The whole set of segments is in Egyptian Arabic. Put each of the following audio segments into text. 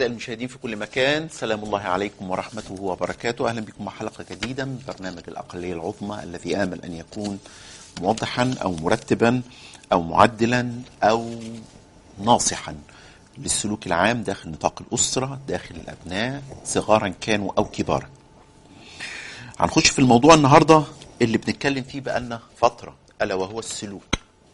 أعزائي المشاهدين في كل مكان سلام الله عليكم ورحمته وبركاته أهلا بكم مع حلقة جديدة من برنامج الأقلية العظمى الذي آمل أن يكون موضحا أو مرتبا أو معدلا أو ناصحا للسلوك العام داخل نطاق الأسرة داخل الأبناء صغارا كانوا أو كبارا هنخش في الموضوع النهاردة اللي بنتكلم فيه بقالنا فترة ألا وهو السلوك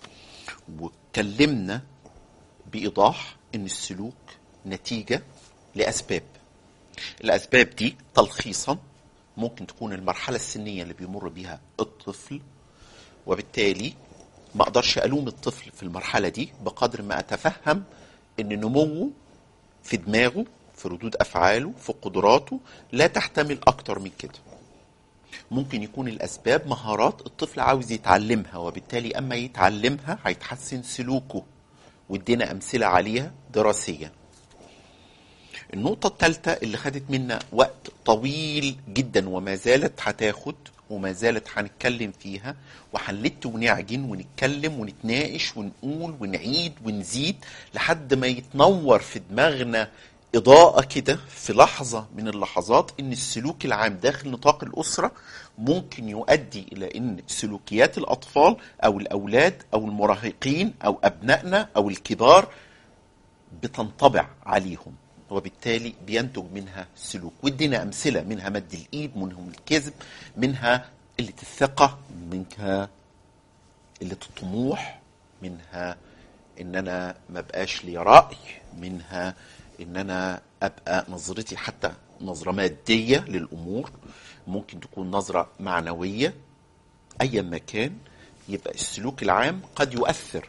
واتكلمنا بإيضاح أن السلوك نتيجة لأسباب الأسباب دي تلخيصا ممكن تكون المرحلة السنية اللي بيمر بيها الطفل وبالتالي ما أقدرش ألوم الطفل في المرحلة دي بقدر ما أتفهم أن نموه في دماغه في ردود أفعاله في قدراته لا تحتمل أكتر من كده ممكن يكون الأسباب مهارات الطفل عاوز يتعلمها وبالتالي أما يتعلمها هيتحسن سلوكه وادينا أمثلة عليها دراسيا النقطة الثالثة اللي خدت منا وقت طويل جدا وما زالت هتاخد وما زالت هنتكلم فيها وهنلت ونعجن ونتكلم ونتناقش ونقول ونعيد ونزيد لحد ما يتنور في دماغنا إضاءة كده في لحظة من اللحظات إن السلوك العام داخل نطاق الأسرة ممكن يؤدي إلى إن سلوكيات الأطفال أو الأولاد أو المراهقين أو أبنائنا أو الكبار بتنطبع عليهم وبالتالي بينتج منها سلوك وادينا أمثلة منها مد الإيد منهم الكذب منها قلة الثقة منها قلة الطموح منها إن أنا ما بقاش لي رأي منها ان انا ابقى نظرتي حتى نظرة مادية للامور ممكن تكون نظرة معنوية ايا ما كان يبقى السلوك العام قد يؤثر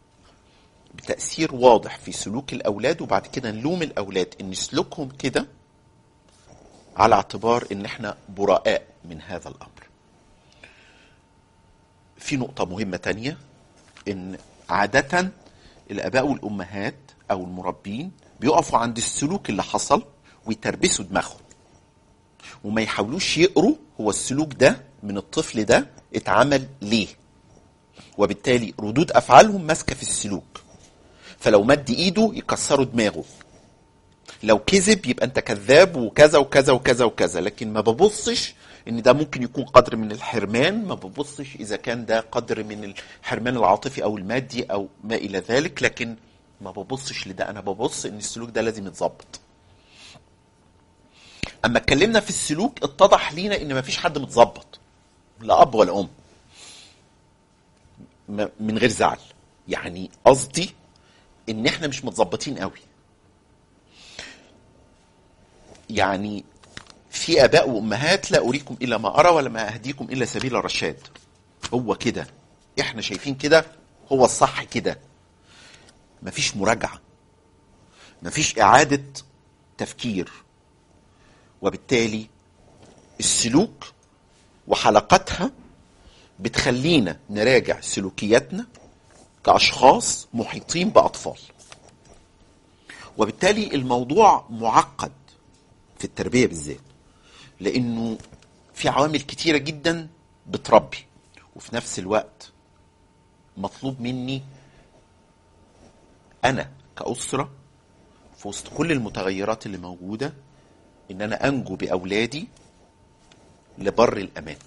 بتأثير واضح في سلوك الاولاد وبعد كده نلوم الاولاد ان سلوكهم كده على اعتبار ان احنا براء من هذا الامر في نقطة مهمة تانية ان عادة الاباء والامهات او المربين بيقفوا عند السلوك اللي حصل ويتربسوا دماغهم وما يحاولوش يقروا هو السلوك ده من الطفل ده اتعمل ليه وبالتالي ردود افعالهم ماسكه في السلوك فلو مد ايده يكسروا دماغه لو كذب يبقى انت كذاب وكذا وكذا وكذا وكذا لكن ما ببصش ان ده ممكن يكون قدر من الحرمان ما ببصش اذا كان ده قدر من الحرمان العاطفي او المادي او ما الى ذلك لكن ما ببصش لده انا ببص ان السلوك ده لازم يتظبط اما اتكلمنا في السلوك اتضح لينا ان مفيش حد متظبط لا اب ولا ام من غير زعل يعني قصدي ان احنا مش متظبطين قوي يعني في اباء وامهات لا اريكم الا ما ارى ولا ما اهديكم الا سبيل الرشاد هو كده احنا شايفين كده هو الصح كده مفيش مراجعة مفيش إعادة تفكير وبالتالي السلوك وحلقاتها بتخلينا نراجع سلوكياتنا كأشخاص محيطين بأطفال وبالتالي الموضوع معقد في التربية بالذات لأنه في عوامل كتيرة جدا بتربي وفي نفس الوقت مطلوب مني انا كاسره في وسط كل المتغيرات اللي موجوده ان انا انجو باولادي لبر الامان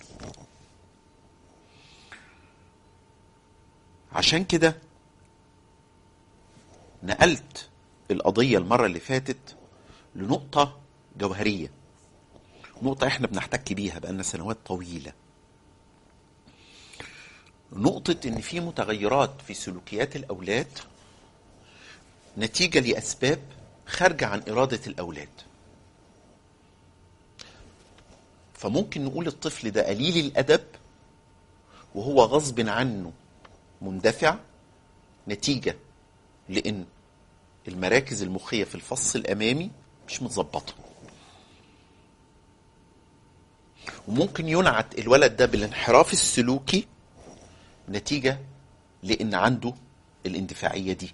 عشان كده نقلت القضيه المره اللي فاتت لنقطه جوهريه نقطه احنا بنحتك بيها بقالنا سنوات طويله نقطه ان في متغيرات في سلوكيات الاولاد نتيجة لأسباب خارجة عن إرادة الأولاد فممكن نقول الطفل ده قليل الأدب وهو غصب عنه مندفع نتيجة لأن المراكز المخية في الفص الأمامي مش متظبطة وممكن ينعت الولد ده بالانحراف السلوكي نتيجة لأن عنده الاندفاعية دي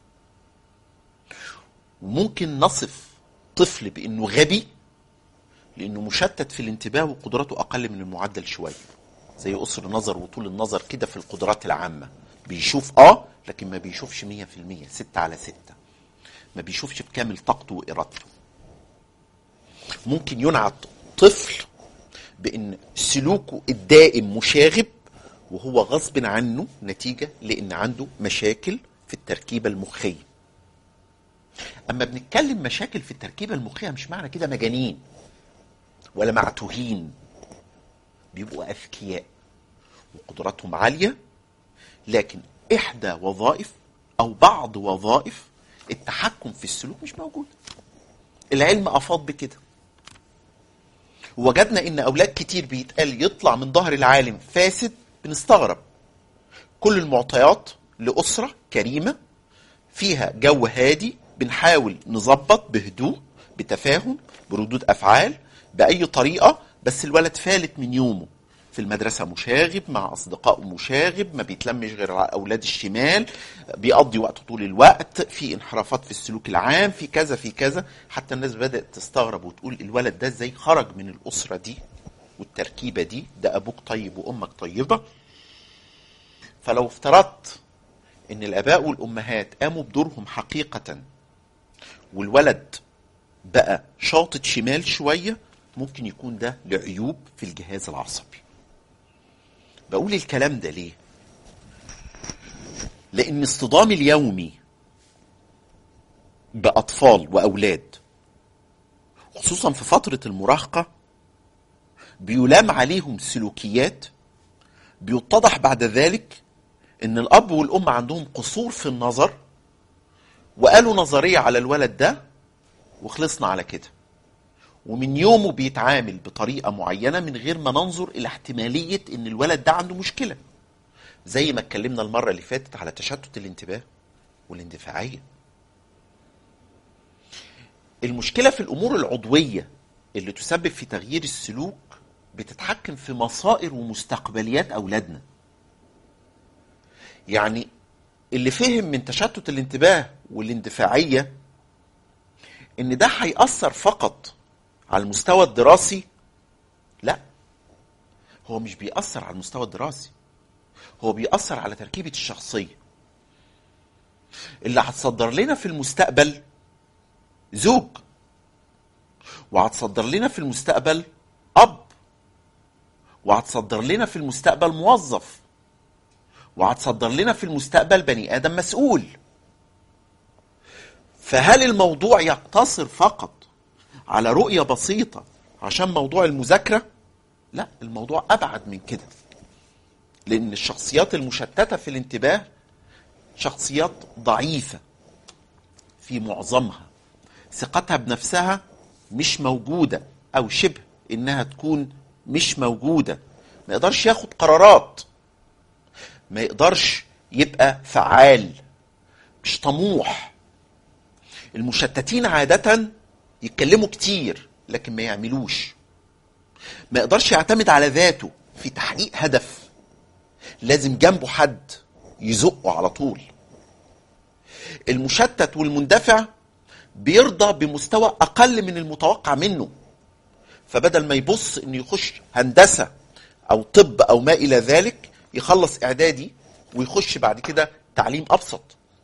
وممكن نصف طفل بانه غبي لانه مشتت في الانتباه وقدراته اقل من المعدل شويه زي قصر النظر وطول النظر كده في القدرات العامه بيشوف اه لكن ما بيشوفش 100% ستة على ستة ما بيشوفش بكامل طاقته وارادته ممكن ينعت طفل بان سلوكه الدائم مشاغب وهو غصب عنه نتيجه لان عنده مشاكل في التركيبه المخيه اما بنتكلم مشاكل في التركيبه المخيه مش معنى كده مجانين ولا معتوهين بيبقوا اذكياء وقدراتهم عاليه لكن احدى وظائف او بعض وظائف التحكم في السلوك مش موجود العلم افاض بكده وجدنا ان اولاد كتير بيتقال يطلع من ظهر العالم فاسد بنستغرب كل المعطيات لاسره كريمه فيها جو هادي بنحاول نظبط بهدوء بتفاهم بردود افعال باي طريقه بس الولد فالت من يومه في المدرسة مشاغب مع أصدقائه مشاغب ما بيتلمش غير على أولاد الشمال بيقضي وقت طول الوقت في انحرافات في السلوك العام في كذا في كذا حتى الناس بدأت تستغرب وتقول الولد ده ازاي خرج من الأسرة دي والتركيبة دي ده أبوك طيب وأمك طيبة فلو افترضت ان الاباء والامهات قاموا بدورهم حقيقه والولد بقى شاطط شمال شويه ممكن يكون ده لعيوب في الجهاز العصبي بقول الكلام ده ليه لان الصدام اليومي باطفال واولاد خصوصا في فتره المراهقه بيلام عليهم سلوكيات بيتضح بعد ذلك ان الاب والام عندهم قصور في النظر وقالوا نظريه على الولد ده وخلصنا على كده ومن يومه بيتعامل بطريقه معينه من غير ما ننظر الى احتماليه ان الولد ده عنده مشكله زي ما اتكلمنا المره اللي فاتت على تشتت الانتباه والاندفاعيه المشكله في الامور العضويه اللي تسبب في تغيير السلوك بتتحكم في مصائر ومستقبليات اولادنا يعني اللي فهم من تشتت الانتباه والاندفاعيه ان ده هيأثر فقط على المستوى الدراسي لا هو مش بيأثر على المستوى الدراسي هو بيأثر على تركيبة الشخصية اللي هتصدر لنا في المستقبل زوج وهتصدر لنا في المستقبل أب وهتصدر لنا في المستقبل موظف وهتصدر لنا في المستقبل بني آدم مسؤول فهل الموضوع يقتصر فقط على رؤية بسيطة عشان موضوع المذاكرة لا الموضوع أبعد من كده لأن الشخصيات المشتتة في الانتباه شخصيات ضعيفة في معظمها ثقتها بنفسها مش موجودة أو شبه إنها تكون مش موجودة ما يقدرش ياخد قرارات ما يقدرش يبقى فعال مش طموح المشتتين عادة يتكلموا كتير لكن ما يعملوش ما يقدرش يعتمد على ذاته في تحقيق هدف لازم جنبه حد يزقه على طول المشتت والمندفع بيرضى بمستوى اقل من المتوقع منه فبدل ما يبص انه يخش هندسه او طب او ما الى ذلك يخلص اعدادي ويخش بعد كده تعليم ابسط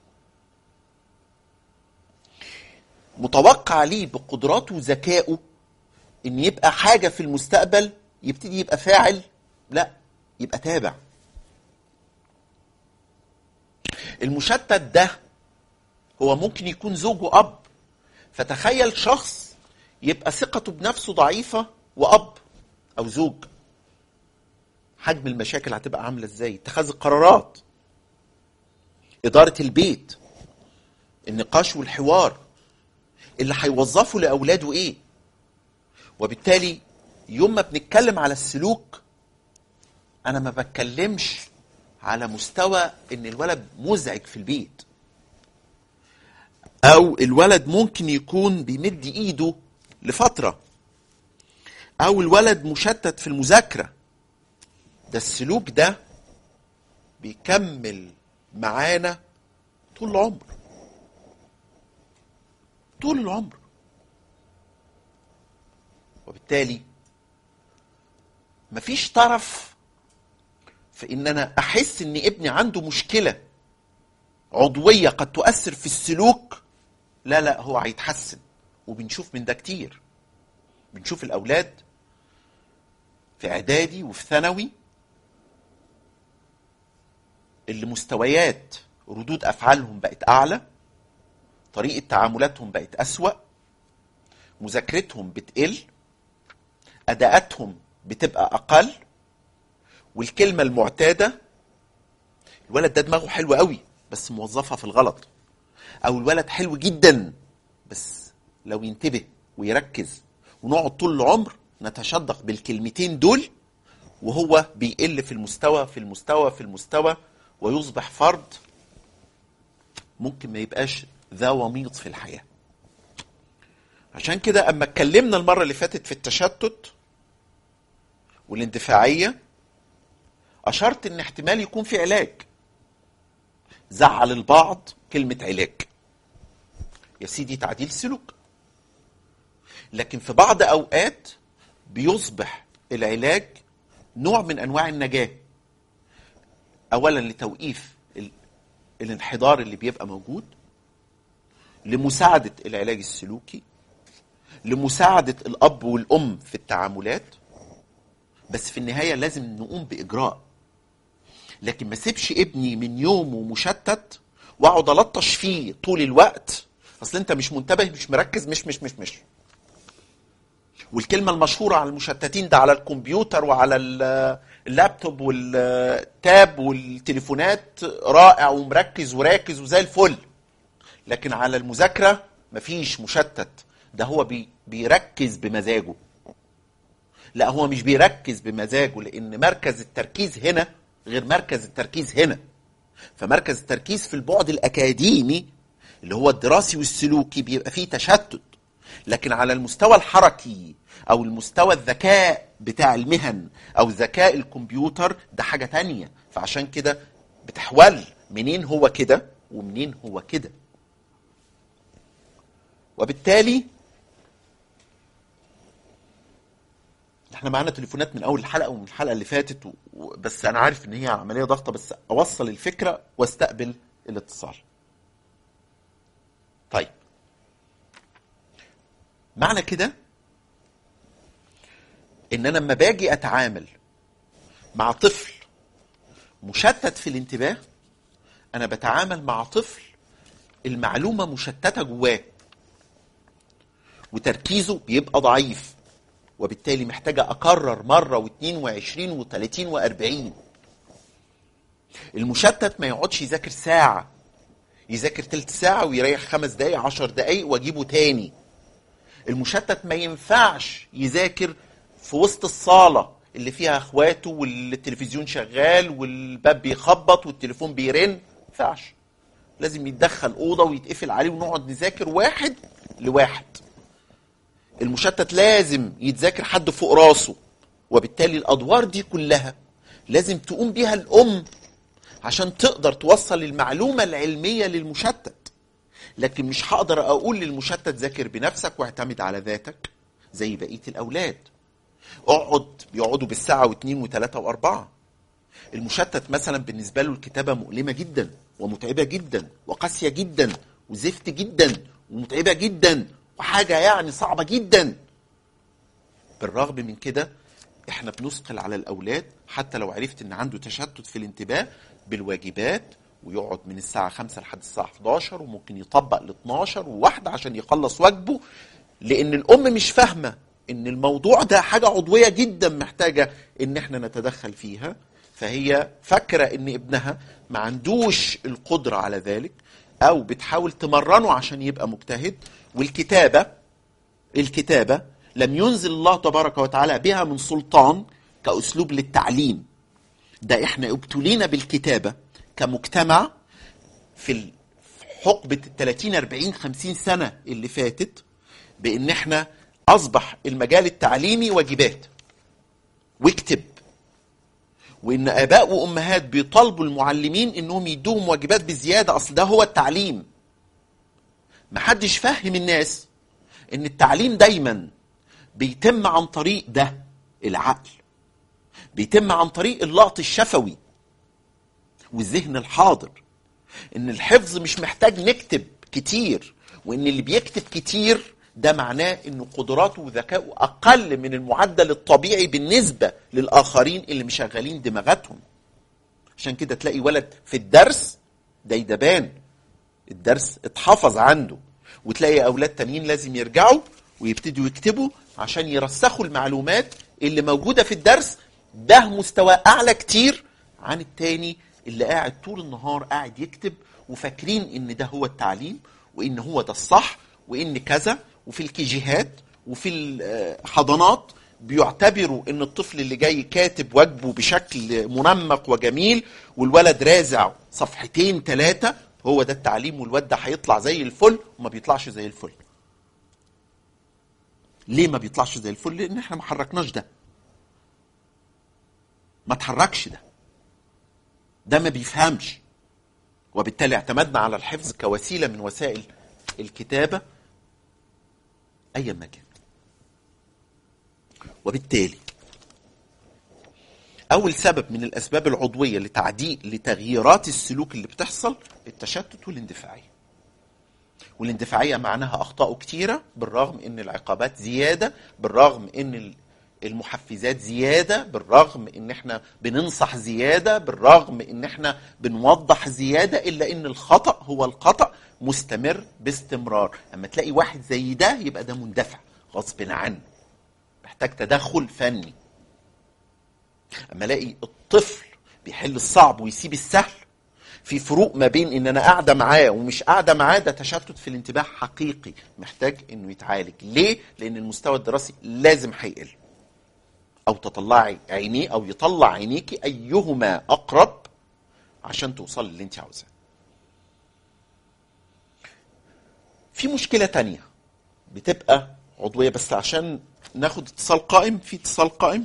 متوقع ليه بقدراته وذكائه ان يبقى حاجه في المستقبل يبتدي يبقى فاعل لا يبقى تابع المشتت ده هو ممكن يكون زوج واب فتخيل شخص يبقى ثقته بنفسه ضعيفه واب او زوج حجم المشاكل هتبقى عامله ازاي اتخاذ القرارات اداره البيت النقاش والحوار اللي هيوظفه لاولاده ايه وبالتالي يوم ما بنتكلم على السلوك انا ما بتكلمش على مستوى ان الولد مزعج في البيت او الولد ممكن يكون بيمد ايده لفتره او الولد مشتت في المذاكره ده السلوك ده بيكمل معانا طول العمر طول العمر وبالتالي مفيش طرف في ان انا احس ان ابني عنده مشكله عضويه قد تؤثر في السلوك لا لا هو هيتحسن وبنشوف من ده كتير بنشوف الاولاد في اعدادي وفي ثانوي اللي مستويات ردود افعالهم بقت اعلى طريقه تعاملاتهم بقت اسوا مذاكرتهم بتقل اداءاتهم بتبقى اقل والكلمه المعتاده الولد ده دماغه حلو قوي بس موظفها في الغلط او الولد حلو جدا بس لو ينتبه ويركز ونقعد طول العمر نتشدق بالكلمتين دول وهو بيقل في المستوى في المستوى في المستوى ويصبح فرد ممكن ما يبقاش ذا وميض في الحياه عشان كده اما اتكلمنا المره اللي فاتت في التشتت والاندفاعيه اشرت ان احتمال يكون في علاج زعل البعض كلمه علاج يا سيدي تعديل سلوك لكن في بعض اوقات بيصبح العلاج نوع من انواع النجاه اولا لتوقيف ال- الانحدار اللي بيبقى موجود لمساعده العلاج السلوكي لمساعده الاب والام في التعاملات بس في النهايه لازم نقوم باجراء لكن ما سيبش ابني من يومه مشتت واقعد الطش فيه طول الوقت اصل انت مش منتبه مش مركز مش مش مش مش والكلمه المشهوره على المشتتين ده على الكمبيوتر وعلى ال- اللابتوب والتاب والتليفونات رائع ومركز وراكز وزي الفل لكن على المذاكره مفيش مشتت ده هو بي بيركز بمزاجه لا هو مش بيركز بمزاجه لان مركز التركيز هنا غير مركز التركيز هنا فمركز التركيز في البعد الاكاديمي اللي هو الدراسي والسلوكي بيبقى فيه تشتت لكن على المستوى الحركي او المستوى الذكاء بتاع المهن او ذكاء الكمبيوتر ده حاجه تانية فعشان كده بتحول منين هو كده ومنين هو كده وبالتالي احنا معانا تليفونات من اول الحلقه ومن الحلقه اللي فاتت و... و... بس انا عارف ان هي عمليه ضغطه بس اوصل الفكره واستقبل الاتصال طيب معنى كده ان انا لما باجي اتعامل مع طفل مشتت في الانتباه انا بتعامل مع طفل المعلومه مشتته جواه وتركيزه بيبقى ضعيف وبالتالي محتاجة أكرر مرة واثنين وعشرين وثلاثين وأربعين المشتت ما يقعدش يذاكر ساعة يذاكر تلت ساعة ويريح خمس دقايق عشر دقايق واجيبه تاني المشتت ما ينفعش يذاكر في وسط الصالة اللي فيها اخواته والتلفزيون شغال والباب بيخبط والتليفون بيرن ما ينفعش لازم يتدخل أوضة ويتقفل عليه ونقعد نذاكر واحد لواحد المشتت لازم يتذاكر حد فوق راسه وبالتالي الادوار دي كلها لازم تقوم بيها الام عشان تقدر توصل المعلومه العلميه للمشتت لكن مش هقدر اقول للمشتت ذاكر بنفسك واعتمد على ذاتك زي بقيه الاولاد اقعد بيقعدوا بالساعه واثنين وثلاثه واربعه المشتت مثلا بالنسبه له الكتابه مؤلمه جدا ومتعبه جدا وقاسيه جدا وزفت جدا ومتعبه جدا وحاجه يعني صعبه جدا بالرغم من كده احنا بنثقل على الاولاد حتى لو عرفت ان عنده تشتت في الانتباه بالواجبات ويقعد من الساعة 5 لحد الساعة 11 وممكن يطبق ل 12 وواحدة عشان يخلص واجبه لأن الأم مش فاهمة إن الموضوع ده حاجة عضوية جدا محتاجة إن احنا نتدخل فيها فهي فاكرة إن ابنها ما عندوش القدرة على ذلك أو بتحاول تمرنه عشان يبقى مجتهد والكتابة الكتابة لم ينزل الله تبارك وتعالى بها من سلطان كأسلوب للتعليم ده احنا ابتلينا بالكتابة كمجتمع في حقبة ال 30 40 50 سنة اللي فاتت بان احنا اصبح المجال التعليمي واجبات واكتب وان اباء وامهات بيطالبوا المعلمين انهم يدوهم واجبات بزيادة اصل ده هو التعليم محدش فهم الناس ان التعليم دايما بيتم عن طريق ده العقل بيتم عن طريق اللقط الشفوي والذهن الحاضر ان الحفظ مش محتاج نكتب كتير وان اللي بيكتب كتير ده معناه ان قدراته وذكائه اقل من المعدل الطبيعي بالنسبه للاخرين اللي مشغلين دماغاتهم عشان كده تلاقي ولد في الدرس ديدبان الدرس اتحفظ عنده وتلاقي اولاد تانيين لازم يرجعوا ويبتدوا يكتبوا عشان يرسخوا المعلومات اللي موجوده في الدرس ده مستوى اعلى كتير عن التاني اللي قاعد طول النهار قاعد يكتب وفاكرين ان ده هو التعليم وان هو ده الصح وان كذا وفي الكيجيهات وفي الحضانات بيعتبروا ان الطفل اللي جاي كاتب واجبه بشكل منمق وجميل والولد رازع صفحتين ثلاثه هو ده التعليم والواد ده هيطلع زي الفل وما بيطلعش زي الفل ليه ما بيطلعش زي الفل لان احنا ما حركناش ده ما تحركش ده ده ما بيفهمش وبالتالي اعتمدنا على الحفظ كوسيله من وسائل الكتابه ايا ما كان وبالتالي اول سبب من الاسباب العضويه لتعديل لتغييرات السلوك اللي بتحصل التشتت والاندفاعيه والاندفاعيه معناها اخطاء كتيره بالرغم ان العقابات زياده بالرغم ان المحفزات زياده بالرغم ان احنا بننصح زياده بالرغم ان احنا بنوضح زياده الا ان الخطا هو الخطا مستمر باستمرار اما تلاقي واحد زي ده يبقى ده مندفع غصب عنه محتاج تدخل فني اما الاقي الطفل بيحل الصعب ويسيب السهل في فروق ما بين ان انا قاعده معاه ومش قاعده معاه ده تشتت في الانتباه حقيقي محتاج انه يتعالج ليه لان المستوى الدراسي لازم هيقل او تطلعي عينيه او يطلع عينيكي ايهما اقرب عشان توصل للي انت عاوزاه في مشكله تانية بتبقى عضويه بس عشان ناخد اتصال قائم في اتصال قائم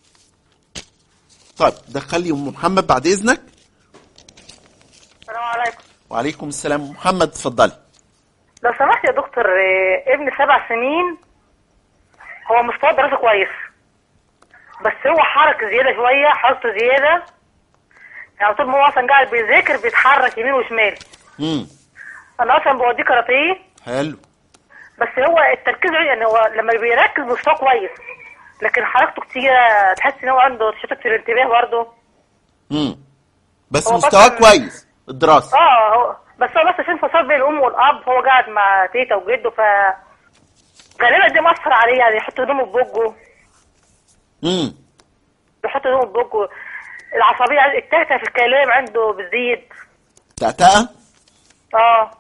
طيب دخل لي ام محمد بعد اذنك السلام عليكم وعليكم السلام محمد اتفضلي لو سمحت يا دكتور آه، ابني سبع سنين هو مستوى دراسة كويس بس هو حرك زيادة شوية حركته زيادة يعني طول ما هو أصلا قاعد بيذاكر بيتحرك يمين وشمال امم أنا أصلا بوديه كاراتيه حلو بس هو التركيز يعني هو لما بيركز مستواه كويس لكن حركته كتيرة تحس إن هو عنده تشتت في الانتباه برضه امم بس هو مستواه بطل- كويس الدراسه اه هو بس هو بس عشان فصل بين الام والاب هو قاعد مع تيتا وجده ف غالبا دي مأثر عليه يعني يحط هدومه في بوجه امم بيحط هدومه في بوجه العصبية التالتة في الكلام عنده بتزيد تأتأة اه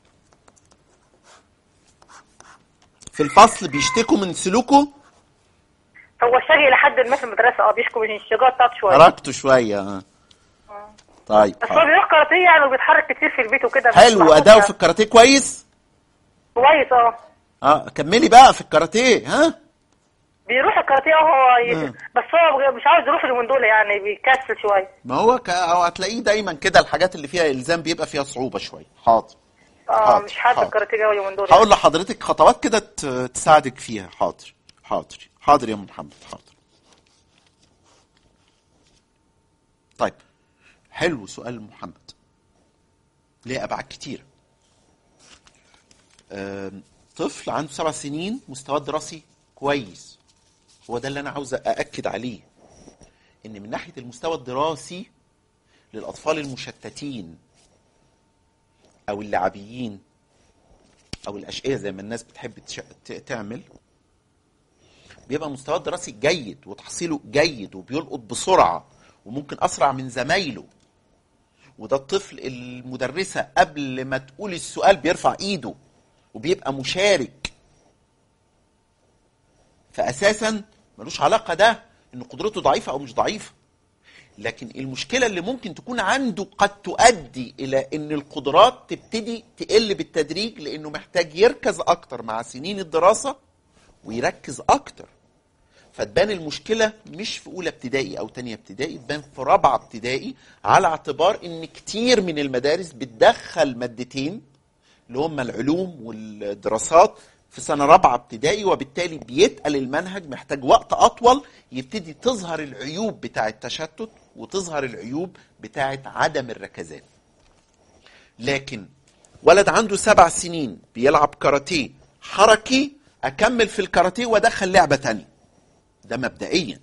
في الفصل بيشتكوا من سلوكه هو شقي لحد ما في المدرسة اه بيشكو من الشجاعة بتاعته شوية حركته شويه اه طيب بس هو بيروح كاراتيه يعني وبيتحرك كتير في البيت وكده مش حلو معروف اداؤه يعني. في الكاراتيه كويس كويس اه اه كملي بقى في الكاراتيه ها بيروح الكاراتيه اه هو ي... مم. بس هو مش عاوز يروح اليومين دول يعني بيكسل شوية ما هو ك... هو هتلاقيه دايما كده الحاجات اللي فيها الزام بيبقى فيها صعوبه شويه حاضر اه حاضر، مش حابب حاضر. الكاراتيه قوي اليومين دول هقول لحضرتك خطوات كده ت- تساعدك فيها حاضر حاضر حاضر يا أم محمد حاضر طيب حلو سؤال محمد ليه ابعاد كتيره آم، طفل عنده سبع سنين مستواه الدراسي كويس هو ده اللي انا عاوز ااكد عليه ان من ناحيه المستوى الدراسي للاطفال المشتتين او اللعبيين او الاشقيه زي ما الناس بتحب تش... ت- تعمل بيبقى مستواه الدراسي جيد وتحصيله جيد وبيلقط بسرعه وممكن اسرع من زمايله وده الطفل المدرسه قبل ما تقول السؤال بيرفع ايده وبيبقى مشارك فاساسا ملوش علاقه ده ان قدرته ضعيفه او مش ضعيفه لكن المشكله اللي ممكن تكون عنده قد تؤدي الى ان القدرات تبتدي تقل بالتدريج لانه محتاج يركز اكتر مع سنين الدراسه ويركز اكتر فتبان المشكله مش في اولى ابتدائي او تانية ابتدائي تبان في رابعه ابتدائي على اعتبار ان كتير من المدارس بتدخل مادتين اللي هم العلوم والدراسات في سنه رابعه ابتدائي وبالتالي بيتقل المنهج محتاج وقت اطول يبتدي تظهر العيوب بتاع التشتت وتظهر العيوب بتاعه عدم الركزان لكن ولد عنده سبع سنين بيلعب كاراتيه حركي اكمل في الكاراتيه وادخل لعبه تانية ده مبدئيا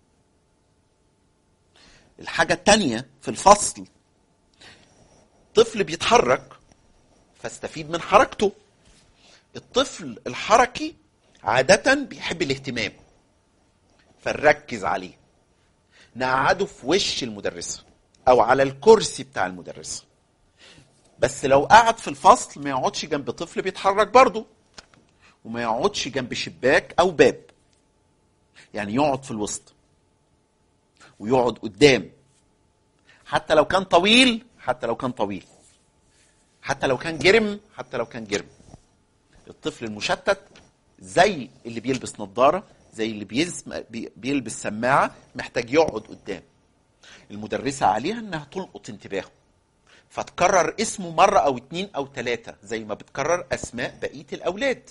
الحاجه التانية في الفصل طفل بيتحرك فاستفيد من حركته الطفل الحركي عادة بيحب الاهتمام فنركز عليه نقعده في وش المدرسة أو على الكرسي بتاع المدرسة بس لو قعد في الفصل ما يقعدش جنب طفل بيتحرك برضه وما يقعدش جنب شباك أو باب يعني يقعد في الوسط ويقعد قدام حتى لو كان طويل حتى لو كان طويل حتى لو كان جرم حتى لو كان جرم الطفل المشتت زي اللي بيلبس نظارة زي اللي بيزم بي- بيلبس سماعة محتاج يقعد قدام المدرسة عليها انها تلقط انتباهه فتكرر اسمه مرة او اتنين او تلاتة زي ما بتكرر اسماء بقية الاولاد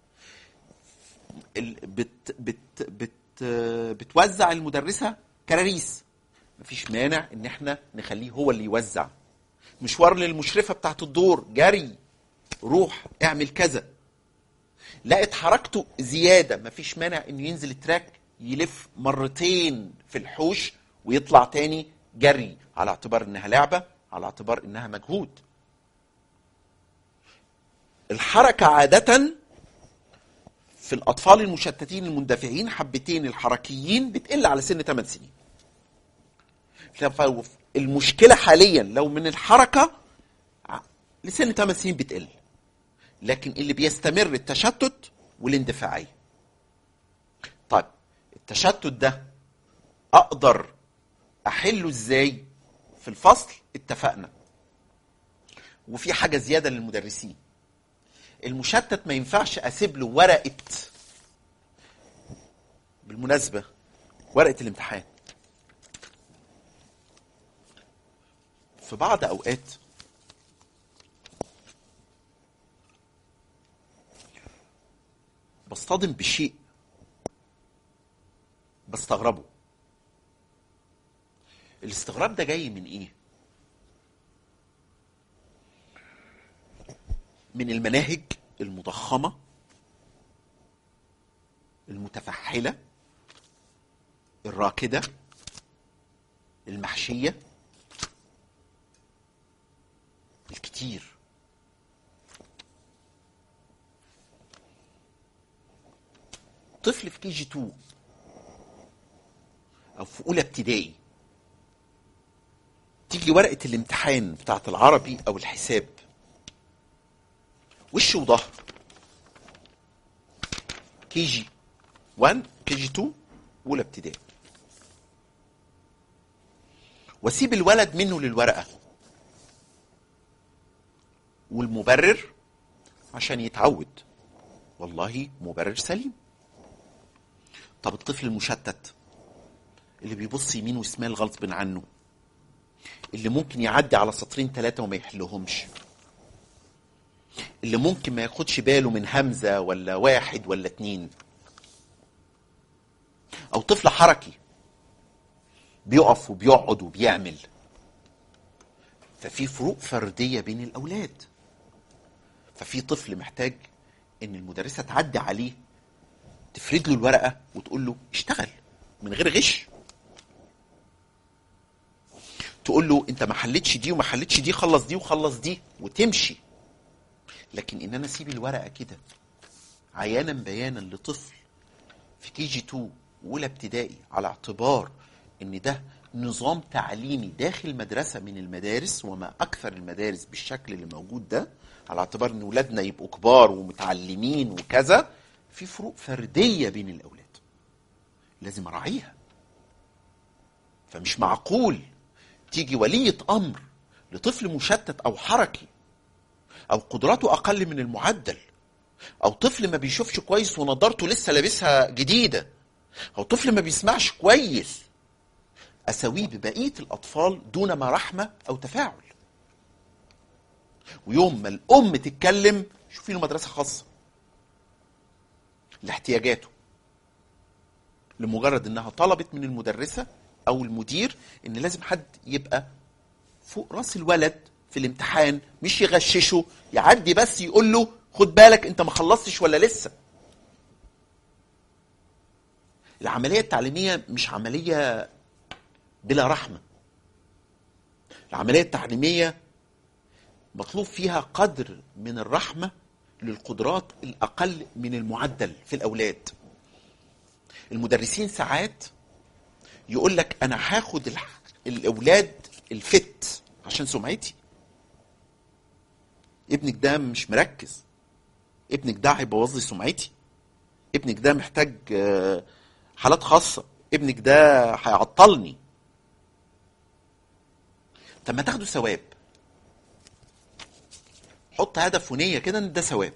ال- بت بت بت بتوزع المدرسة كراريس مفيش مانع ان احنا نخليه هو اللي يوزع مشوار للمشرفة بتاعت الدور جري روح اعمل كذا لقت حركته زيادة مفيش مانع انه ينزل التراك يلف مرتين في الحوش ويطلع تاني جري على اعتبار انها لعبة على اعتبار انها مجهود الحركة عادة في الأطفال المشتتين المندفعين حبتين الحركيين بتقل على سن 8 سنين المشكلة حاليا لو من الحركة ع- لسن 8 سنين بتقل لكن اللي بيستمر التشتت والاندفاعية طيب التشتت ده أقدر أحله إزاي في الفصل اتفقنا وفي حاجة زيادة للمدرسين المشتت ما ينفعش أسيب له ورقة بالمناسبة ورقة الامتحان في بعض أوقات بصطدم بشيء بستغربه الاستغراب ده جاي من ايه من المناهج المضخمة المتفحلة الراكدة المحشية الكتير طفل في كي جي 2 او في اولى ابتدائي تيجي ورقه الامتحان بتاعت العربي او الحساب وش وظهر كي جي 1 كي جي 2 اولى ابتدائي واسيب الولد منه للورقه والمبرر عشان يتعود والله مبرر سليم طب الطفل المشتت اللي بيبص يمين وشمال غصب عنه اللي ممكن يعدي على سطرين ثلاثة وما يحلهمش اللي ممكن ما ياخدش باله من همزة ولا واحد ولا اتنين أو طفل حركي بيقف وبيقعد وبيعمل ففي فروق فردية بين الأولاد ففي طفل محتاج إن المدرسة تعدي عليه تفرد له الورقة وتقول له اشتغل من غير غش تقول له انت ما حلتش دي وما حلتش دي خلص دي وخلص دي وتمشي لكن ان انا اسيب الورقه كده عيانا بيانا لطفل في كي جي 2 واولى ابتدائي على اعتبار ان ده نظام تعليمي داخل مدرسه من المدارس وما اكثر المدارس بالشكل اللي موجود ده على اعتبار ان ولادنا يبقوا كبار ومتعلمين وكذا في فروق فرديه بين الاولاد لازم اراعيها فمش معقول تيجي ولية أمر لطفل مشتت أو حركي أو قدراته أقل من المعدل أو طفل ما بيشوفش كويس ونضارته لسه لابسها جديدة أو طفل ما بيسمعش كويس أساويه ببقية الأطفال دون ما رحمة أو تفاعل ويوم ما الأم تتكلم شوفي له مدرسة خاصة لاحتياجاته لمجرد انها طلبت من المدرسه او المدير ان لازم حد يبقى فوق راس الولد في في الامتحان مش يغششه يعدي بس يقول له خد بالك انت ما خلصتش ولا لسه العمليه التعليميه مش عمليه بلا رحمه العمليه التعليميه مطلوب فيها قدر من الرحمه للقدرات الاقل من المعدل في الاولاد المدرسين ساعات يقول لك انا هاخد الح- الاولاد الفت عشان سمعتي ابنك ده مش مركز ابنك ده هيبوظ لي سمعتي ابنك ده محتاج آه، حالات خاصه ابنك ده هيعطلني طب ما تاخدوا ثواب حط هدف ونية كده ان ده ثواب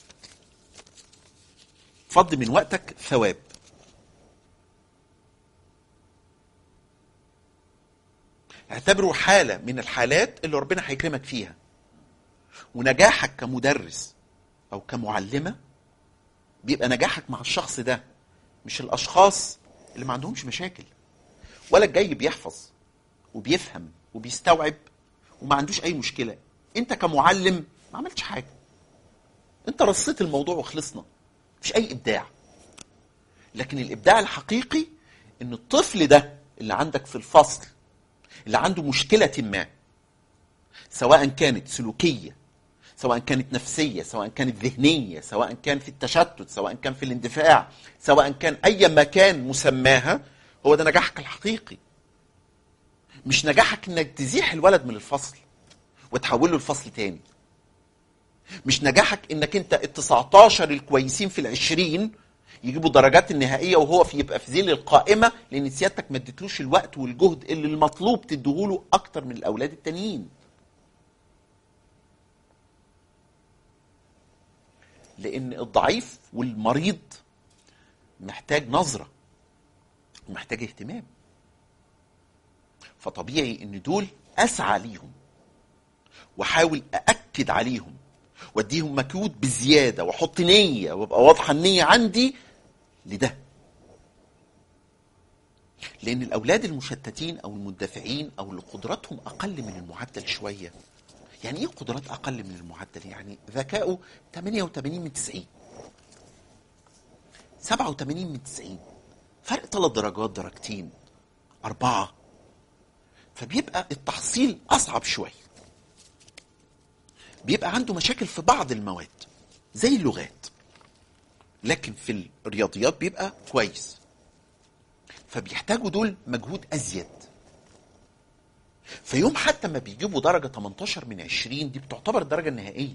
فض من وقتك ثواب اعتبره حالة من الحالات اللي ربنا هيكرمك فيها ونجاحك كمدرس او كمعلمة بيبقى نجاحك مع الشخص ده مش الاشخاص اللي ما عندهمش مشاكل ولا الجاي بيحفظ وبيفهم وبيستوعب وما عندوش اي مشكله انت كمعلم ما عملتش حاجه انت رصيت الموضوع وخلصنا مفيش اي ابداع لكن الابداع الحقيقي ان الطفل ده اللي عندك في الفصل اللي عنده مشكله ما سواء كانت سلوكيه سواء كانت نفسيه سواء كانت ذهنيه سواء كان في التشتت سواء كان في الاندفاع سواء كان اي مكان مسماها هو ده نجاحك الحقيقي مش نجاحك انك تزيح الولد من الفصل وتحوله لفصل تاني مش نجاحك انك انت ال 19 الكويسين في العشرين يجيبوا درجات النهائيه وهو في يبقى في ذيل القائمه لان سيادتك ما اديتلوش الوقت والجهد اللي المطلوب تديهوله اكتر من الاولاد التانيين لان الضعيف والمريض محتاج نظره ومحتاج اهتمام فطبيعي ان دول اسعى ليهم واحاول ااكد عليهم واديهم مجهود بزياده واحط نيه وابقى واضحه النيه عندي لده لان الاولاد المشتتين او المندفعين او اللي قدراتهم اقل من المعدل شويه يعني ايه قدرات اقل من المعدل يعني ذكائه 88 من 90 87 من 90 فرق ثلاث درجات درجتين أربعة فبيبقى التحصيل أصعب شوية بيبقى عنده مشاكل في بعض المواد زي اللغات لكن في الرياضيات بيبقى كويس فبيحتاجوا دول مجهود أزيد فيوم حتى ما بيجيبوا درجة 18 من 20 دي بتعتبر الدرجة النهائية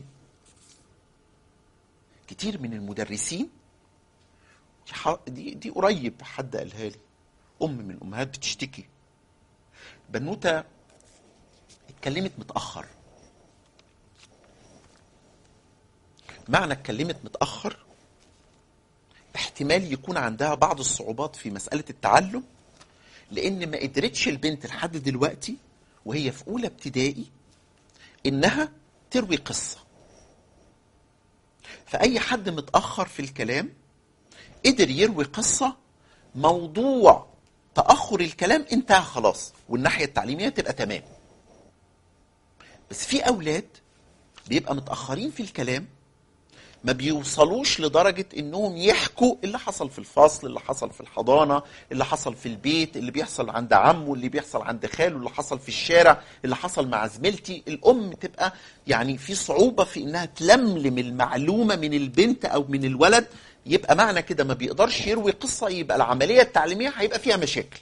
كتير من المدرسين دي دي قريب حد قالها لي ام من الامهات بتشتكي بنوته اتكلمت متاخر معنى اتكلمت متاخر احتمال يكون عندها بعض الصعوبات في مساله التعلم لان ما قدرتش البنت لحد دلوقتي وهي في اولى ابتدائي انها تروي قصه فاي حد متاخر في الكلام قدر يروي قصة موضوع تأخر الكلام انتهى خلاص والناحية التعليمية تبقى تمام بس في أولاد بيبقى متأخرين في الكلام ما بيوصلوش لدرجة انهم يحكوا اللي حصل في الفصل اللي حصل في الحضانة اللي حصل في البيت اللي بيحصل عند عمه اللي بيحصل عند خاله اللي حصل في الشارع اللي حصل مع زميلتي الام تبقى يعني في صعوبة في انها تلملم المعلومة من البنت او من الولد يبقى معنى كده ما بيقدرش يروي قصة يبقى العملية التعليمية هيبقى فيها مشاكل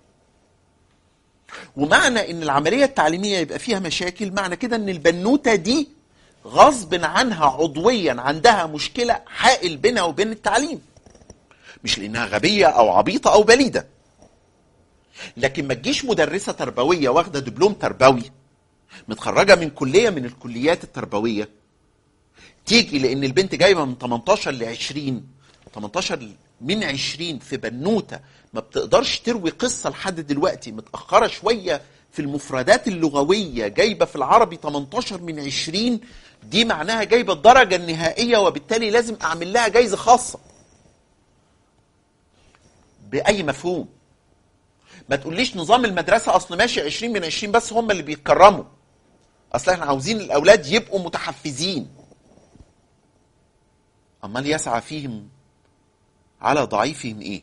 ومعنى ان العملية التعليمية يبقى فيها مشاكل معنى كده ان البنوتة دي غصب عنها عضويا عندها مشكلة حائل بينها وبين التعليم مش لانها غبية او عبيطة او بليدة لكن ما تجيش مدرسة تربوية واخدة دبلوم تربوي متخرجة من كلية من الكليات التربوية تيجي لان البنت جايبه من 18 ل 20 18 من 20 في بنوته ما بتقدرش تروي قصه لحد دلوقتي متاخره شويه في المفردات اللغويه جايبه في العربي 18 من 20 دي معناها جايبه الدرجه النهائيه وبالتالي لازم اعمل لها جايزه خاصه باي مفهوم ما تقوليش نظام المدرسه اصل ماشي 20 من 20 بس هم اللي بيتكرموا اصل احنا عاوزين الاولاد يبقوا متحفزين امال يسعى فيهم على ضعيفهم ايه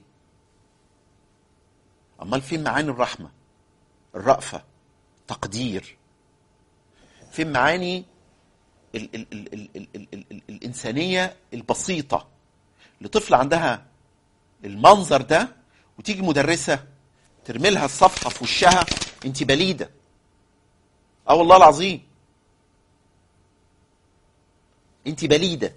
امال فين معاني الرحمه الرأفه تقدير فين معاني ال ال ال ال ال ال ال ال الانسانيه البسيطه لطفل عندها المنظر ده وتيجي مدرسه ترمي لها الصفحه في وشها انت بليده اه والله العظيم انت بليده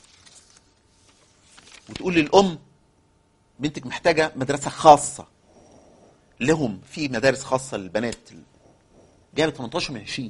وتقول للام بنتك محتاجه مدرسه خاصه لهم في مدارس خاصه للبنات جابت 18 من 20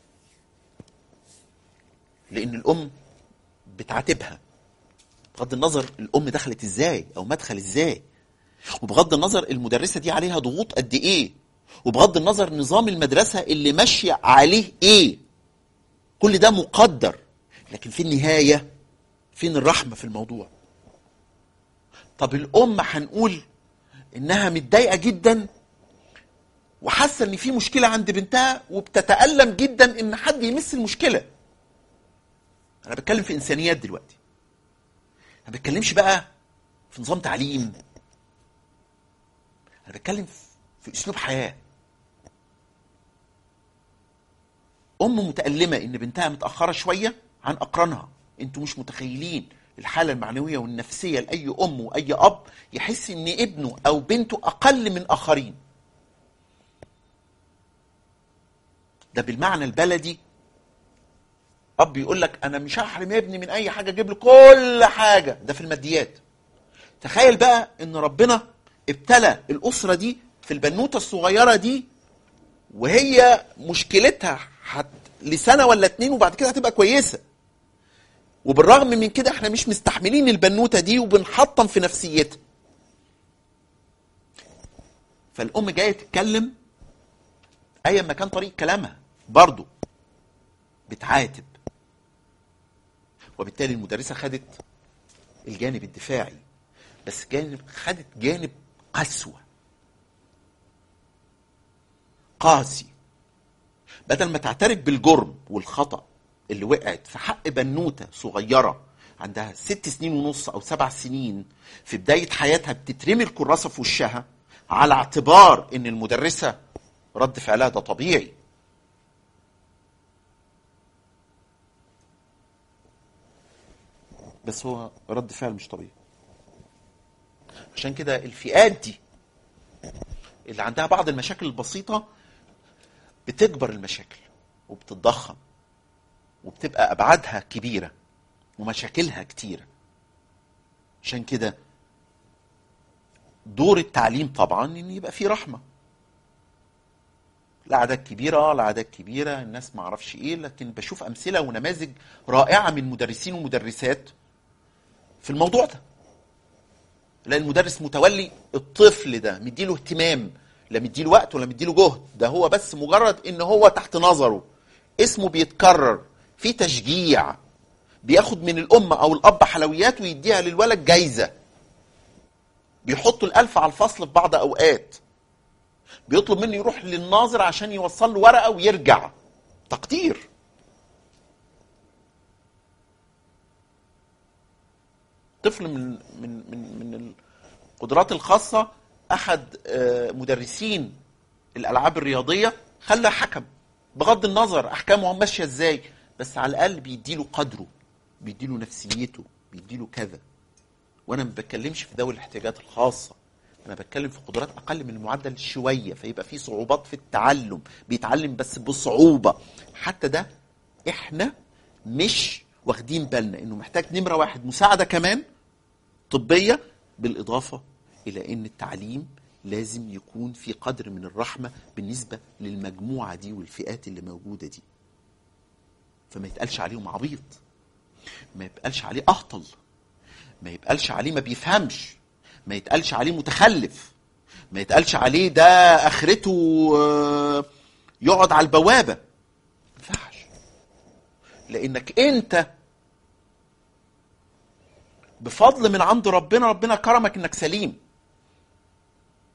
لان الام بتعاتبها بغض النظر الام دخلت ازاي او مدخل ازاي وبغض النظر المدرسه دي عليها ضغوط قد ايه وبغض النظر نظام المدرسه اللي ماشيه عليه ايه كل ده مقدر لكن في النهايه فين الرحمه في الموضوع طب الام هنقول انها متضايقه جدا وحاسه ان في مشكله عند بنتها وبتتالم جدا ان حد يمس المشكله انا بتكلم في انسانيات دلوقتي ما بتكلمش بقى في نظام تعليم انا بتكلم في اسلوب حياه ام متالمه ان بنتها متاخره شويه عن اقرانها انتوا مش متخيلين الحاله المعنويه والنفسيه لاي ام واي اب يحس ان ابنه او بنته اقل من اخرين ده بالمعنى البلدي اب يقول لك انا مش هحرم ابني من اي حاجه اجيب له كل حاجه ده في الماديات تخيل بقى ان ربنا ابتلى الاسره دي في البنوته الصغيره دي وهي مشكلتها حت لسنه ولا اتنين وبعد كده هتبقى كويسه وبالرغم من كده احنا مش مستحملين البنوته دي وبنحطم في نفسيتها فالام جايه تتكلم ايا ما كان طريق كلامها برضه بتعاتب وبالتالي المدرسه خدت الجانب الدفاعي بس جانب خدت جانب قسوه قاسي بدل ما تعترف بالجرم والخطأ اللي وقعت في حق بنوته صغيره عندها ست سنين ونص او سبع سنين في بدايه حياتها بتترمي الكراسه في وشها على اعتبار ان المدرسه رد فعلها ده طبيعي بس هو رد فعل مش طبيعي عشان كده الفئات دي اللي عندها بعض المشاكل البسيطه بتكبر المشاكل وبتتضخم وبتبقى ابعادها كبيره ومشاكلها كتيره عشان كده دور التعليم طبعا ان يبقى فيه رحمه الاعداد كبيره الاعداد كبيره الناس ما اعرفش ايه لكن بشوف امثله ونماذج رائعه من مدرسين ومدرسات في الموضوع ده لان المدرس متولي الطفل ده مديله اهتمام لا مديله وقت ولا مديله جهد ده هو بس مجرد ان هو تحت نظره اسمه بيتكرر في تشجيع بياخد من الام او الاب حلويات ويديها للولد جايزه بيحطوا الالف على الفصل في بعض اوقات بيطلب منه يروح للناظر عشان يوصل له ورقه ويرجع تقدير طفل من من من من القدرات الخاصه احد مدرسين الالعاب الرياضيه خلى حكم بغض النظر احكامه ماشيه ازاي بس على الاقل بيديله قدره بيديله نفسيته بيديله كذا وانا ما بتكلمش في ذوي الاحتياجات الخاصه انا بتكلم في قدرات اقل من المعدل شويه فيبقى في صعوبات في التعلم بيتعلم بس بصعوبه حتى ده احنا مش واخدين بالنا انه محتاج نمره واحد مساعده كمان طبيه بالاضافه الى ان التعليم لازم يكون في قدر من الرحمه بالنسبه للمجموعه دي والفئات اللي موجوده دي فما يتقالش عليهم عبيط ما يتقالش عليه اهطل ما يتقالش عليه ما بيفهمش ما يتقالش عليه متخلف ما يتقالش عليه ده اخرته يقعد على البوابه ما ينفعش لانك انت بفضل من عند ربنا ربنا كرمك انك سليم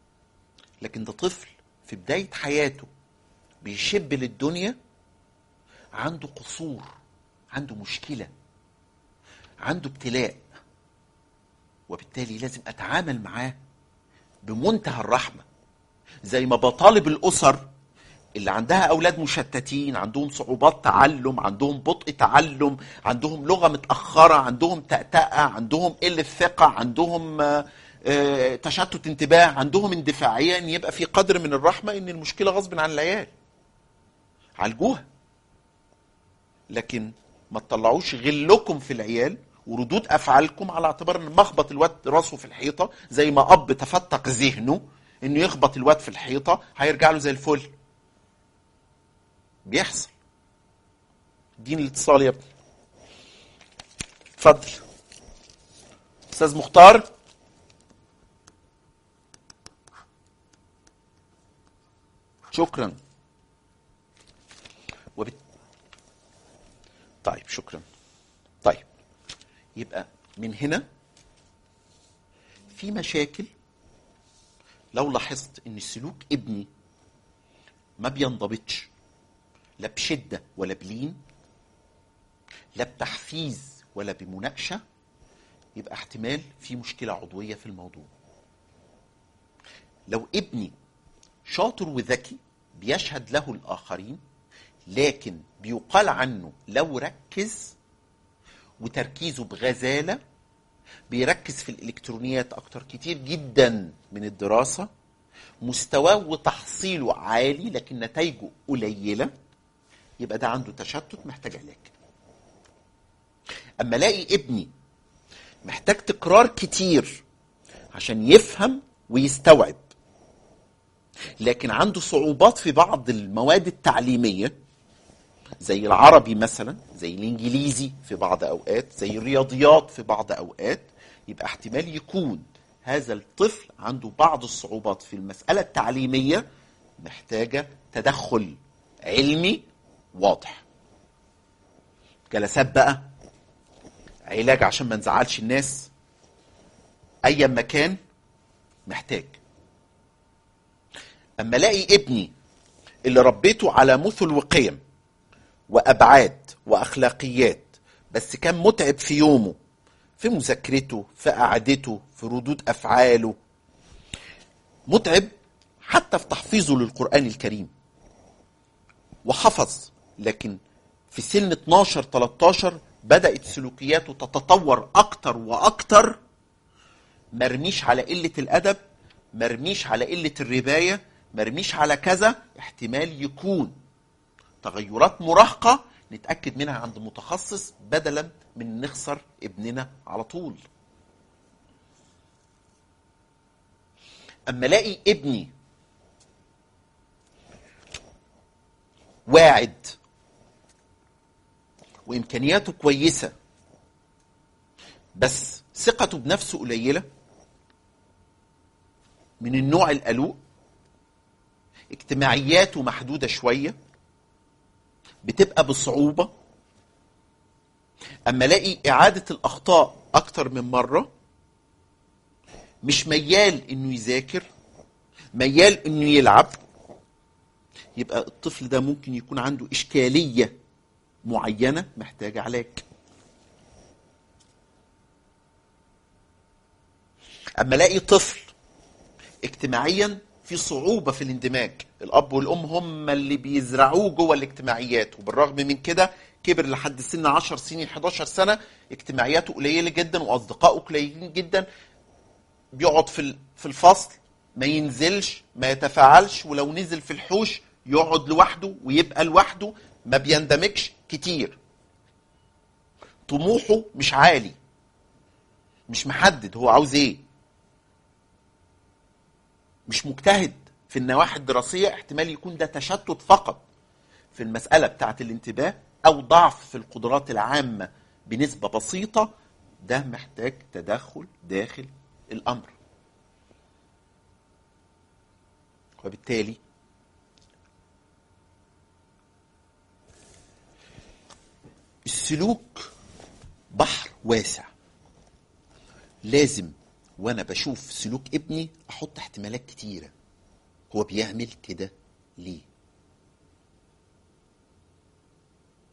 لكن ده طفل في بدايه حياته بيشب للدنيا عنده قصور عنده مشكله عنده ابتلاء وبالتالي لازم اتعامل معاه بمنتهى الرحمه زي ما بطالب الاسر اللي عندها اولاد مشتتين عندهم صعوبات تعلم عندهم بطء تعلم عندهم لغه متاخره عندهم تأتأة عندهم قله ثقه عندهم آه، آه، تشتت انتباه عندهم اندفاعيه ان يبقى في قدر من الرحمه ان المشكله غصب عن العيال عالجوها لكن ما تطلعوش غلكم في العيال وردود افعالكم على اعتبار ان مخبط الواد راسه في الحيطه زي ما اب تفتق ذهنه انه يخبط الواد في الحيطه هيرجع له زي الفل بيحصل دين الاتصال يا ابني اتفضل استاذ مختار شكرا وبت... طيب شكرا طيب يبقى من هنا في مشاكل لو لاحظت ان سلوك ابني ما بينضبطش لا بشده ولا بلين لا بتحفيز ولا بمناقشه يبقى احتمال في مشكله عضويه في الموضوع لو ابني شاطر وذكي بيشهد له الاخرين لكن بيقال عنه لو ركز وتركيزه بغزاله بيركز في الالكترونيات اكتر كتير جدا من الدراسه مستواه وتحصيله عالي لكن نتائجه قليله يبقى ده عنده تشتت محتاج علاج اما الاقي ابني محتاج تكرار كتير عشان يفهم ويستوعب لكن عنده صعوبات في بعض المواد التعليميه زي العربي مثلا زي الانجليزي في بعض اوقات زي الرياضيات في بعض اوقات يبقى احتمال يكون هذا الطفل عنده بعض الصعوبات في المساله التعليميه محتاجه تدخل علمي واضح جلسات بقى علاج عشان ما نزعلش الناس ايا ما كان محتاج اما الاقي ابني اللي ربيته على مثل وقيم وابعاد واخلاقيات بس كان متعب في يومه في مذاكرته في قعدته في ردود افعاله متعب حتى في تحفيظه للقران الكريم وحفظ لكن في سن 12 13 بدات سلوكياته تتطور اكتر واكتر مرميش على قله الادب مرميش على قله الربايه مرميش على كذا احتمال يكون تغيرات مراهقه نتاكد منها عند متخصص بدلا من نخسر ابننا على طول اما الاقي ابني واعد وامكانياته كويسه بس ثقته بنفسه قليله من النوع القلوق اجتماعياته محدوده شويه بتبقى بصعوبه اما الاقي اعاده الاخطاء اكتر من مره مش ميال انه يذاكر ميال انه يلعب يبقى الطفل ده ممكن يكون عنده اشكاليه معينه محتاجه علاج اما الاقي طفل اجتماعيا في صعوبة في الاندماج الأب والأم هم اللي بيزرعوه جوه الاجتماعيات وبالرغم من كده كبر لحد سن 10 سنين 11 سنة اجتماعياته قليلة جدا وأصدقائه قليلين جدا بيقعد في في الفصل ما ينزلش ما يتفاعلش ولو نزل في الحوش يقعد لوحده ويبقى لوحده ما بيندمجش كتير طموحه مش عالي مش محدد هو عاوز ايه مش مجتهد في النواحي الدراسيه احتمال يكون ده تشتت فقط في المساله بتاعه الانتباه او ضعف في القدرات العامه بنسبه بسيطه ده محتاج تدخل داخل الامر وبالتالي السلوك بحر واسع لازم وانا بشوف سلوك ابني احط احتمالات كتيره هو بيعمل كده ليه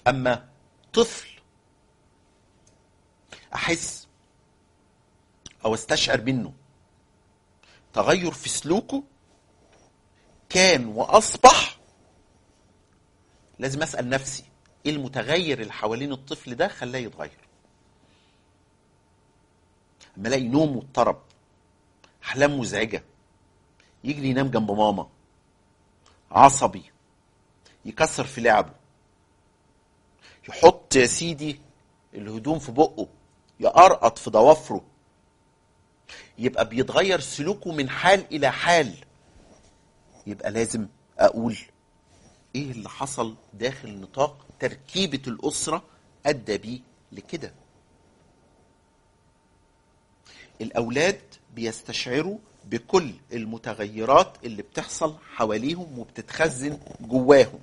اما طفل احس او استشعر منه تغير في سلوكه كان واصبح لازم اسال نفسي ايه المتغير اللي حوالين الطفل ده خلاه يتغير اما الاقي نوم واضطرب احلام مزعجه يجري ينام جنب ماما عصبي يكسر في لعبه يحط يا سيدي الهدوم في بقه يقرقط في ضوافره يبقى بيتغير سلوكه من حال الى حال يبقى لازم اقول ايه اللي حصل داخل نطاق تركيبه الاسره ادى بيه لكده الاولاد بيستشعروا بكل المتغيرات اللي بتحصل حواليهم وبتتخزن جواهم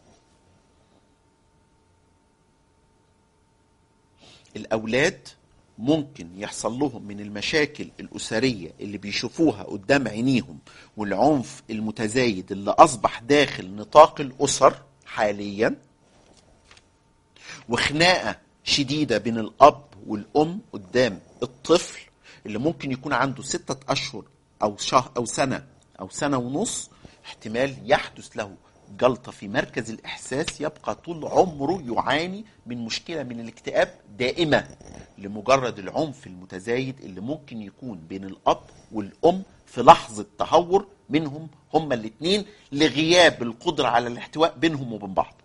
الاولاد ممكن يحصل لهم من المشاكل الاسريه اللي بيشوفوها قدام عينيهم والعنف المتزايد اللي اصبح داخل نطاق الاسر حاليا وخناقه شديده بين الاب والام قدام الطفل اللي ممكن يكون عنده ستة أشهر أو شهر أو سنة أو سنة ونص احتمال يحدث له جلطة في مركز الإحساس يبقى طول عمره يعاني من مشكلة من الاكتئاب دائمة لمجرد العنف المتزايد اللي ممكن يكون بين الأب والأم في لحظة تهور منهم هما الاثنين لغياب القدرة على الاحتواء بينهم وبين بعض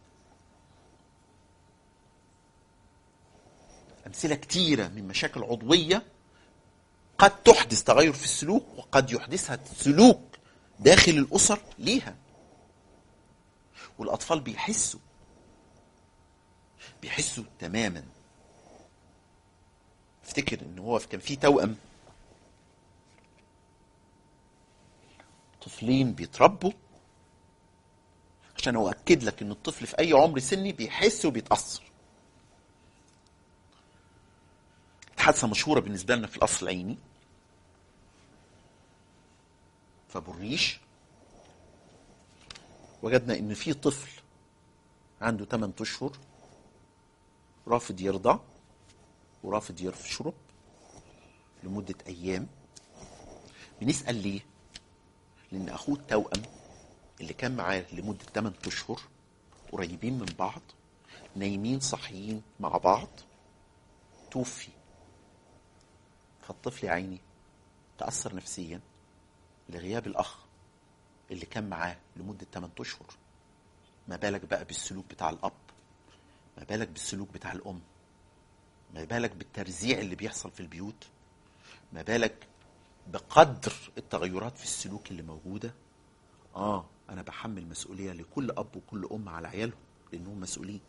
أمثلة كتيرة من مشاكل عضوية قد تحدث تغير في السلوك وقد يحدثها سلوك داخل الأسر ليها والأطفال بيحسوا بيحسوا تماما افتكر ان هو كان في توأم طفلين بيتربوا عشان أؤكد لك ان الطفل في اي عمر سني بيحس وبيتأثر حادثة مشهورة بالنسبة لنا في القصر العيني فابو الريش وجدنا ان في طفل عنده 8 اشهر رافض يرضع ورافض يشرب لمدة أيام بنسأل ليه؟ لأن أخوه التوأم اللي كان معاه لمدة 8 أشهر قريبين من بعض نايمين صاحيين مع بعض توفي فالطفل يا عيني تأثر نفسيا لغياب الأخ اللي كان معاه لمدة 8 أشهر ما بالك بقى بالسلوك بتاع الأب ما بالك بالسلوك بتاع الأم ما بالك بالترزيع اللي بيحصل في البيوت ما بالك بقدر التغيرات في السلوك اللي موجودة آه أنا بحمل مسؤولية لكل أب وكل أم على عيالهم لأنهم مسؤولين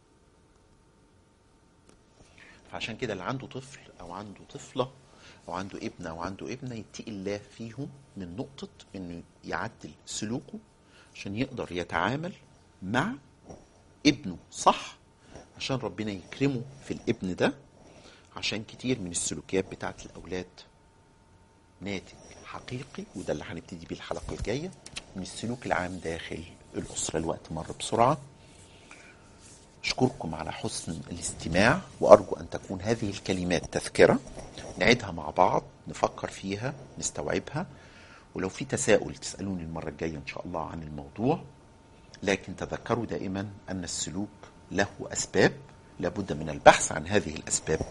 فعشان كده اللي عنده طفل أو عنده طفلة أو عنده ابن أو عنده ابنة يتقي الله فيهم من نقطة إنه يعدل سلوكه عشان يقدر يتعامل مع ابنه صح عشان ربنا يكرمه في الابن ده عشان كتير من السلوكيات بتاعت الأولاد ناتج حقيقي وده اللي هنبتدي بيه الحلقة الجاية من السلوك العام داخل الأسرة الوقت مر بسرعة أشكركم على حسن الاستماع وأرجو أن تكون هذه الكلمات تذكرة نعيدها مع بعض نفكر فيها نستوعبها ولو في تساؤل تسألوني المرة الجاية إن شاء الله عن الموضوع لكن تذكروا دائما أن السلوك له أسباب لابد من البحث عن هذه الأسباب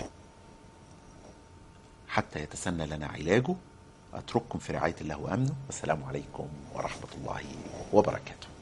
حتى يتسنى لنا علاجه أترككم في رعاية الله وأمنه والسلام عليكم ورحمة الله وبركاته